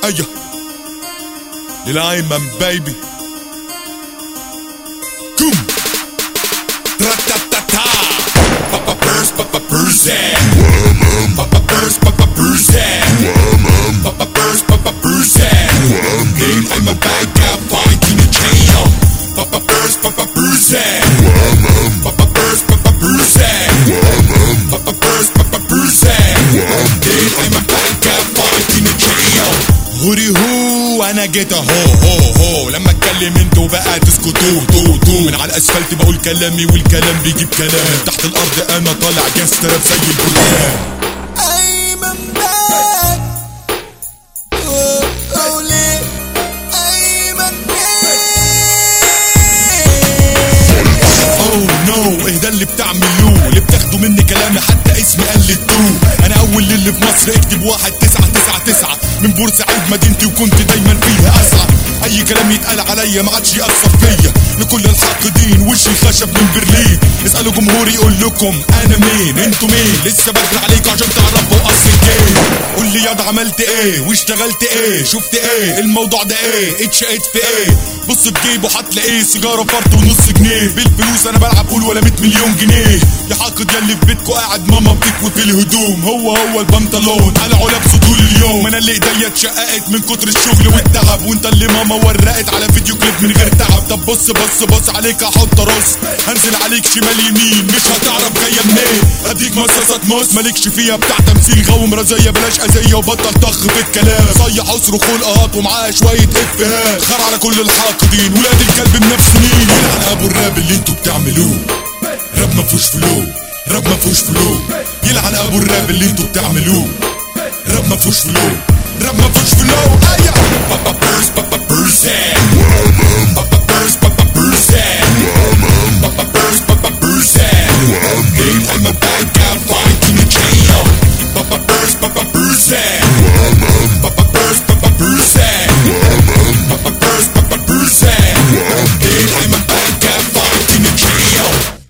ايوه للايمن بيبي كوم تراتاتاتا بابا بيرس بابا بيرسي بابا بيرس بابا بيرسي بابا بيرس بابا بيرسي Then I'm a bad guy fighting the chain Papa Burst, Papa Bruce Papa Burst, Papa Bruce Papa Burst, Papa Bruce Then I'm a bad guy fighting the chain هوري هو انا جيت اهو هو هو لما اتكلم انتوا بقى تسكتوا تو تو من على الاسفلت بقول كلامي والكلام بيجيب كلام تحت الارض انا طالع جاست راب زي البركان ايمن باك قولي ايمن اوه نو ايه ده اللي بتعملوه اللي بتاخدوا مني كلامي حتى اسمي قلدتوه انا اول اللي في مصر اكتب واحد تسعة تسعة تسعة من بورسعيد مدينتي وكنت دايما فيها اسعى اي كلام يتقال عليا ما عادش يأثر فيا لكل الحاقدين وشي خشب من برلين اسألوا جمهوري يقول لكم انا مين انتوا مين لسه بدري عليكم عشان تعرفوا اصل الجيم قول لي ياض عملت ايه واشتغلت ايه شفت ايه الموضوع ده ايه اتشقيت في ايه بص في جيبه هتلاقيه سيجاره فرد ونص جنيه بالفلوس انا بلعب قول ولا 100 مليون جنيه يا حاقد ياللي في بيتكو قاعد ماما بتكوي في الهدوم هو هو البنطلون قلعوا لابسه طول اليوم انا اللي ايديا اتشققت من كتر الشغل والتعب وانت اللي ماما ورقت على فيديو كليب من غير تعب طب بص بص بص عليك احط رص هنزل عليك شمال يمين مش هتعرف جايه منين اديك مصاصة موس مالكش فيها بتاع تمثيل غوم رزية بلاش اذية وبطل طخ في الكلام صيح اصرخ خلقات ومعاه شوية افيهات خر على كل الحاقدين ولاد الكلب منفسنين يلعن ابو الراب اللي انتوا بتعملوه راب مفهوش فلو راب مفهوش فلو يلعن ابو الراب اللي انتوا بتعملوه راب مفهوش فلو راب مفهوش فلو ايا بابا بيرس بابا بيرس بابا بيرس بابا بيرس بابا بيرس بابا بيرس Then I'm a bad guy